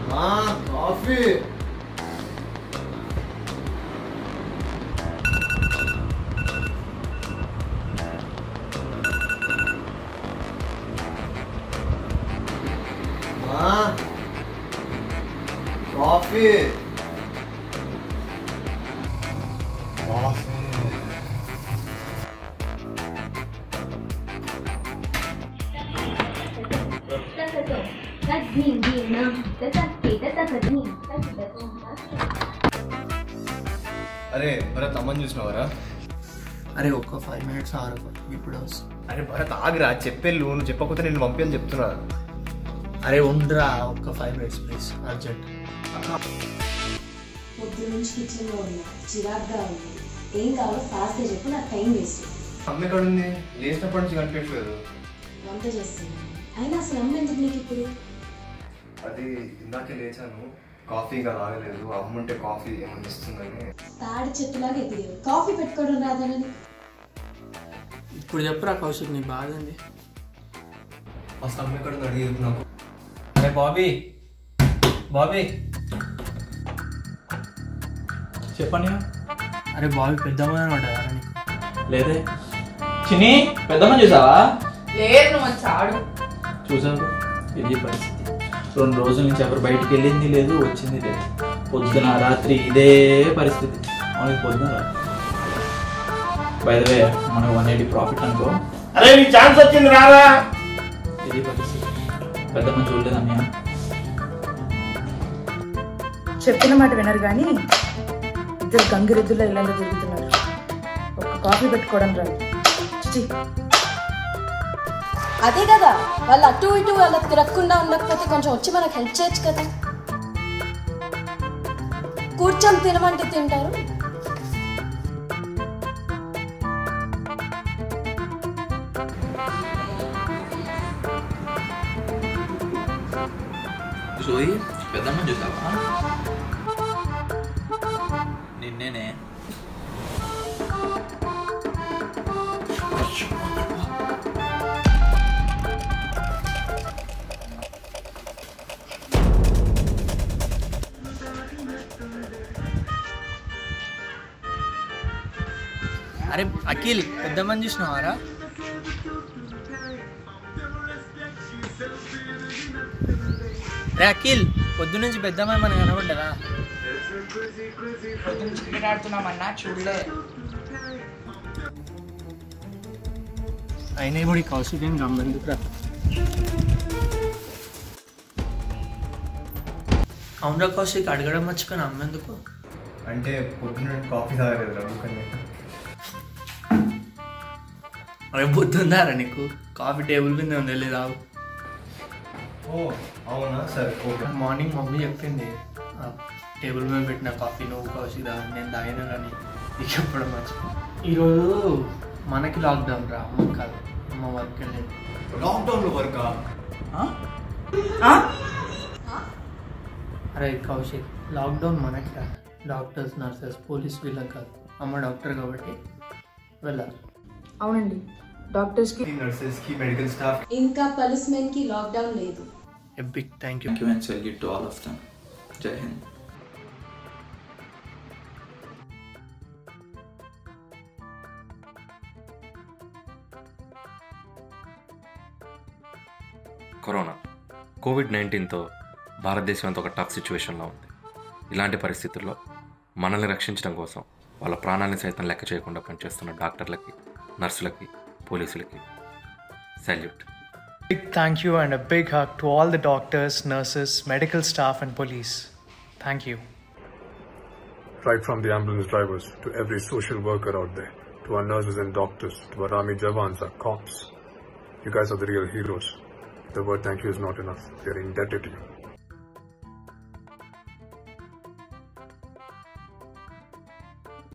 Coffee coffee coffee అరే భరత్ అమ్మని చూసినావరా అరే ఒక్క ఫైవ్ మినిట్స్ ఆరు ఇప్పుడు వస్తా. అరే భరత్ ఆగిరా చెప్పేళ్ళు నువ్వు చెప్పకపోతే నేను పంపించని చెప్తున్నా అరే ఉండరా ఒక్క ఫైవ్ మినిట్స్ ప్లీజ్ అర్జెంట్ పొద్దు నుంచి కిచెన్లో ఉన్నా చిరాగ్గా ఉంది ఏం కావాలో ఫాస్ట్గా చెప్పు నాకు టైం వేస్ట్ అమ్మ ఎక్కడ ఉంది లేచినప్పటి నుంచి కనిపించలేదు వంట చేస్తున్నాను అయినా అసలు అమ్మ ఎందుకు నీకు ఇప్పుడు అది ఇందాకే లేచాను కాఫీ ఇంకా తాగలేదు అమ్మ ఉంటే కాఫీ ఏమన్నా ఇస్తుందని తాడి చెట్టులాగా ఎదిగావు కాఫీ పెట్టుకోవడం రాదనని ఇప్పుడు చెప్పురా కౌశిక్ నీ బాధ ఏంది ఫస్ట్ అమ్మ ఎక్కడ ఉంది అడిగి నాకు అరే బాబీ బాబీ చెప్పండి అరే బాబీ పెద్దమ్మ పడ్డా నీకు లేదే చిన్ని పెద్దమ్మ చూసావా లేరు నువ్వు వచ్చి ఆడు చూసావు ఇది పరిస్థితి రెండు రోజుల నుంచి ఎవరు బయటికి వెళ్ళింది లేదు వచ్చింది లేదు పొద్దున రాత్రి ఇదే పరిస్థితి మనకి పొద్దున బయదవే మనకు వన్ ఎయిటీ ప్రాఫిట్ అనుకో అరే నీ ఛాన్స్ వచ్చింది రారా ఇది పరిస్థితి పెద్దమ్మ చూడలేదన్నయ్య చెప్పిన మాట వినరు కానీ ఇద్దరు గంగిరెద్దుల్లో ఇళ్ళలో తిరుగుతున్నారు ఒక్క కాఫీ పెట్టుకోవడం రాదు చిచి అదే కదా వాళ్ళు అటు ఇటు వాళ్ళకి తిరగకుండా ఉండకపోతే కొంచెం వచ్చి మనకు హెల్ప్ చేయొచ్చు కదా కూర్చొని తినమంటే తింటారు సోయి పెద్దమ్మ చూసావా నిన్నేనే అరే అఖిల్ పెద్దమ్మని చూసినావారా రే అఖిల్ పొద్దు నుంచి పెద్దమ్మ మన కనబడ్డరా క్రికెట్ ఆడుతున్నామన్నా చూడలే అయినా ఇప్పుడు ఈ కౌశిక్ ఏం గమ్మెందుకురా అవునరా కౌశిక్ అడగడం మర్చిపోయిన అమ్మెందుకు అంటే పొద్దున్న కాఫీ తాగలేదు అందుకని అరే పొద్దుందారా నీకు కాఫీ టేబుల్ మీద ఉంది వెళ్ళి తాగు ఓ అవునా సరే ఓకే మార్నింగ్ మమ్మీ చెప్పింది ఆ, టేబుల్ మీద పెట్టిన కాఫీ నువ్వు కౌశిక్ తాగు నేను తాగినా కానీ నీకు చెప్పడం మర్చిపోయి ఈరోజు మనకి లాక్డౌన్ రా అమ్మ కాదు అమ్మ వర్క్ వెళ్ళింది లాక్డౌన్లో వర్కా అరే కౌశిక్ లాక్డౌన్ మనకి కాదు డాక్టర్స్ నర్సెస్ పోలీస్ వీళ్ళకి కాదు అమ్మ డాక్టర్ కాబట్టి వెళ్ళాలి అవునండి డాక్టర్స్కి నర్సెస్కి మెడికల్ స్టాఫ్ ఇంకా పలిస్మెన్ కి లాక్డౌన్ లేదు a big thank you thank you and salute to all of them Jai Hind corona Covid నైన్టీన్తో భారతదేశం అంతా ఒక టఫ్ సిచ్యువేషన్లో ఉంది ఇలాంటి పరిస్థితుల్లో మనల్ని రక్షించడం కోసం వాళ్ళ ప్రాణాన్ని సైతం లెక్క చేయకుండా పనిచేస్తున్న డాక్టర్లకి నర్సులకి పోలీసులకి salute Big thank you and a big hug to all the doctors, nurses, medical staff, and police. Thank you. right from the ambulance drivers to every social worker out there, to our nurses and doctors, to our army jawans, our cops. You guys are the real heroes. The word thank you is not enough. We are indebted to you.